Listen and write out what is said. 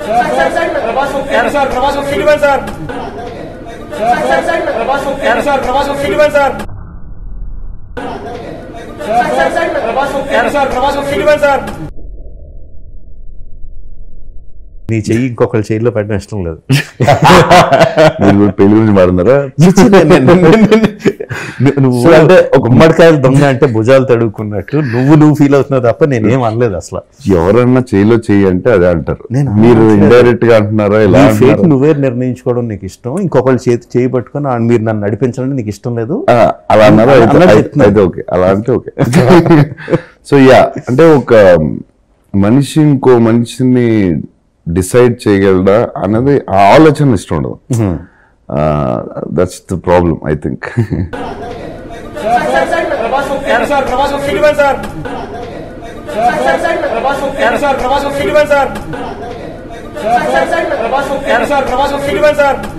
ప్రభాస్ ఒప్పుకోండి సార్ ప్రభాస్ ఒప్పుకోండి సార్ ప్రభాస్ ఒప్పుకోండి సార్ ప్రభాస్ ఒప్పుకోండి సార్ ప్రభాస్ ఒప్పుకోండి సార్ ప్రభాస్ ఒప్పుకోండి సార్ నీ చెయ్యి ఇంకొకరి చెయ్యిలో పెట్టడం ఇష్టం లేదు మీరు కూడా పెళ్లి గురించి మారున్నారా నువ్వు So, అంటే అంటే ఒక గుమ్మడికాయలు దొంగ అంటే భుజాలు తడుక్కున్నట్టు నువ్వు నువ్వు ఫీల్ అవుతున్నావు తప్ప నేనేం అనలేదు అసలు ఎవరన్నా చేయిలో చెయ్యి అంటే అదే అంటారు నేను మీరు అనట్లేదు. ఇండైరెక్ట్ గా అంటున్నారా ఇలా నీ ఫేట్ అంటున్నారా? నువ్వే నిర్ణయించుకోవడం నీకు ఇష్టం ఇంకొకళ్ళు చేతి చేయి పట్టుకొని ఆ మీరు నన్ను నడిపించాలంటే నీకు ఇష్టం లేదు ఆ, అలా అన్నారా అయితే- అలా అయితే- చెప్తున్నా. అయితే ఓకే అలా అంటే ఓకే సో యా అంటే ఒక మనిషి ఇంకో మనిషిని డిసైడ్ చేయగలడా అన్నది ఆ ఆలోచన ఇష్టం ఉండదు that's the problem I think Prabhas ఒప్పుకోండి సార్ ప్రభాస్ ఒప్పుకోండి సార్ ప్రభాస్ ఒప్పుకోండి సార్ ప్రభాస్ ఒప్పుకోండి సార్ ప్రభాస్ ఒప్పుకోండి సార్ ప్రభాస్ ఒప్పుకోండి సార్